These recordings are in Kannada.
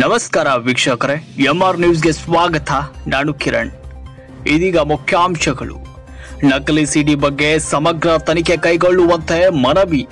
ನಮಸ್ಕಾರ ವೀಕ್ಷಕರೇ ಎಂಆರ್ ನ್ಯೂಸ್ಗೆ ಸ್ವಾಗತ ನಾನು ಕಿರಣ್ ಇದೀಗ ಮುಖ್ಯಾಂಶಗಳು ನಕಲಿ ಸಿಡಿ ಬಗ್ಗೆ ಸಮಗ್ರ ತನಿಖೆ ಕೈಗೊಳ್ಳುವಂತೆ ಮನವಿ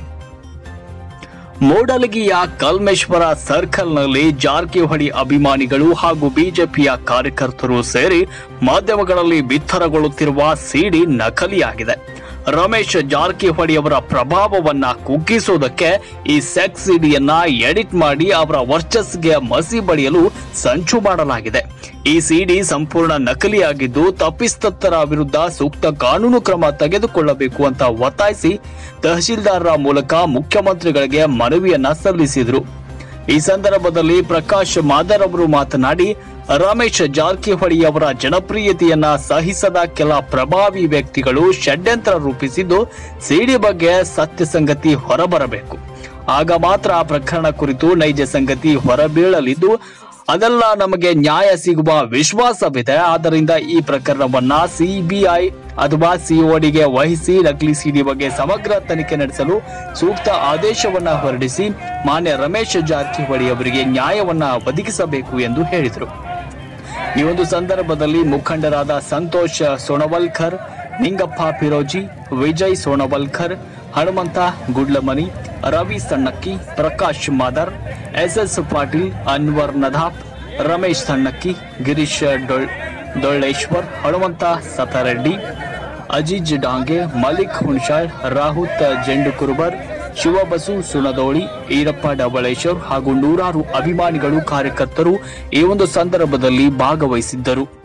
ಮೂಡಲಗಿಯ ಕಲ್ಮೇಶ್ವರ ಸರ್ಕಲ್ನಲ್ಲಿ ಜಾರಕಿಹೊಳಿ ಅಭಿಮಾನಿಗಳು ಹಾಗೂ ಬಿಜೆಪಿಯ ಕಾರ್ಯಕರ್ತರು ಸೇರಿ ಮಾಧ್ಯಮಗಳಲ್ಲಿ ಬಿತ್ತರಗೊಳ್ಳುತ್ತಿರುವ ಸಿಡಿ ನಕಲಿಯಾಗಿದೆ ರಮೇಶ್ ಜಾರಕಿಹೊಳಿ ಅವರ ಪ್ರಭಾವವನ್ನ ಕುಗ್ಗಿಸುವುದಕ್ಕೆ ಈ ಸೆಕ್ಸ್ ಸಿಡಿಯನ್ನ ಎಡಿಟ್ ಮಾಡಿ ಅವರ ವರ್ಚಸ್ಗೆ ಮಸಿ ಬಳಿಯಲು ಸಂಚು ಮಾಡಲಾಗಿದೆ ಈ ಸಿಡಿ ಸಂಪೂರ್ಣ ನಕಲಿಯಾಗಿದ್ದು ತಪ್ಪಿತಸ್ಥರ ವಿರುದ್ಧ ಸೂಕ್ತ ಕಾನೂನು ಕ್ರಮ ತೆಗೆದುಕೊಳ್ಳಬೇಕು ಅಂತ ಒತ್ತಾಯಿಸಿ ತಹಶೀಲ್ದಾರರ ಮೂಲಕ ಮುಖ್ಯಮಂತ್ರಿಗಳಿಗೆ ಮನವಿಯನ್ನ ಸಲ್ಲಿಸಿದರು ಈ ಸಂದರ್ಭದಲ್ಲಿ ಪ್ರಕಾಶ್ ಮಾದರ್ ಅವರು ಮಾತನಾಡಿ ರಮೇಶ್ ಜಾರಕಿಹೊಳಿ ಅವರ ಜನಪ್ರಿಯತೆಯನ್ನ ಸಹಿಸದ ಕೆಲ ಪ್ರಭಾವಿ ವ್ಯಕ್ತಿಗಳು ಷಡ್ಯಂತ್ರ ರೂಪಿಸಿದ್ದು ಸಿಡಿ ಬಗ್ಗೆ ಸತ್ಯ ಸಂಗತಿ ಹೊರಬರಬೇಕು ಆಗ ಮಾತ್ರ ಆ ಪ್ರಕರಣ ಕುರಿತು ನೈಜ ಸಂಗತಿ ಹೊರಬೀಳಲಿದ್ದು ಅದೆಲ್ಲ ನಮಗೆ ನ್ಯಾಯ ಸಿಗುವ ವಿಶ್ವಾಸವಿದೆ ಆದ್ದರಿಂದ ಈ ಪ್ರಕರಣವನ್ನ ಸಿಬಿಐ ಅಥವಾ ಸಿಒಡಿಗೆ ವಹಿಸಿ ನಕಲಿ ಸಿಡಿ ಬಗ್ಗೆ ಸಮಗ್ರ ತನಿಖೆ ನಡೆಸಲು ಸೂಕ್ತ ಆದೇಶವನ್ನ ಹೊರಡಿಸಿ ಮಾನ್ಯ ರಮೇಶ್ ಜಾರಕಿಹೊಳಿ ಅವರಿಗೆ ನ್ಯಾಯವನ್ನ ಒದಗಿಸಬೇಕು ಎಂದು ಹೇಳಿದರು ಈ ಒಂದು ಸಂದರ್ಭದಲ್ಲಿ ಮುಖಂಡರಾದ ಸಂತೋಷ್ ಸೋಣವಲ್ಕರ್ ನಿಂಗಪ್ಪ ಪಿರೋಜಿ ವಿಜಯ್ ಸೋಣವಲ್ಕರ್ ಹನುಮಂತ ಗುಡ್ಲಮನಿ ರವಿ ಸಣ್ಣಕ್ಕಿ ಪ್ರಕಾಶ್ ಮಾದರ್ ಎಸ್ಎಸ್ ಪಾಟೀಲ್ ಅನ್ವರ್ ನದಾಫ್ ರಮೇಶ್ ಸಣ್ಣಕ್ಕಿ ಗಿರೀಶ್ ಡೊಳ್ ಡೊಳ್ಳೇಶ್ವರ್ ಹನುಮಂತ ಸತರೆಡ್ಡಿ ಅಜೀಜ್ ಡಾಂಗೆ ಮಲಿಕ್ ಹುಣ್ಸಾಳ್ ರಾಹುತ್ ಜೆಂಡು ಕುರುಬರ್ ಶಿವಬಸು ಸುನದೋಳಿ ಈರಪ್ಪ ಡಬಳೇಶ್ವರ್ ಹಾಗೂ ನೂರಾರು ಅಭಿಮಾನಿಗಳು ಕಾರ್ಯಕರ್ತರು ಈ ಒಂದು ಸಂದರ್ಭದಲ್ಲಿ ಭಾಗವಹಿಸಿದ್ದರು